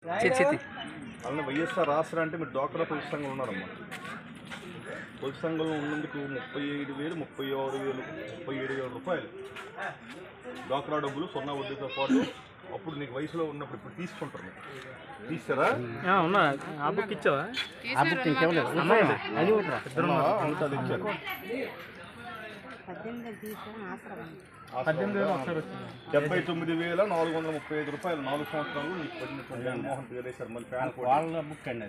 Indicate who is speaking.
Speaker 1: చిత్తి
Speaker 2: అలానే వైఎస్ఆర్ రాష్ట్ర అంటే మీరు డ్వాక్రా పొలిస్ సంఘంలో ఉన్నారమ్మా పొలిస్ సంఘంలో ఉన్నందుకు ముప్పై ఐదు వేలు ముప్పై ఆరు వేలు ముప్పై ఏడు వేల రూపాయలు డ్వాక్రా డబ్బులు సున్నా వడ్డీతో పాటు అప్పుడు నీకు వయసులో ఉన్నప్పుడు ఇప్పుడు తీసుకుంటారు మీరు. తీస్తారా
Speaker 1: ఉన్నా ఆ బుక్ ఇచ్చావా
Speaker 3: అది
Speaker 2: ఉన్నావా? అంతా అది ఇచ్చారు
Speaker 1: పద్దెనిమిది వేలు ఒకసారి వచ్చింది
Speaker 2: డెబ్బై తొమ్మిది వేల నాలుగు వందల ముప్పై ఐదు రూపాయలు నాలుగు సంవత్సరాలు నీకు పడినటువంటి జగన్మోహన్ రెడ్డి గారు వేశారు మళ్ళీ ఫ్యాన్ కూడా
Speaker 3: వాళ్ళ బుక్ అండి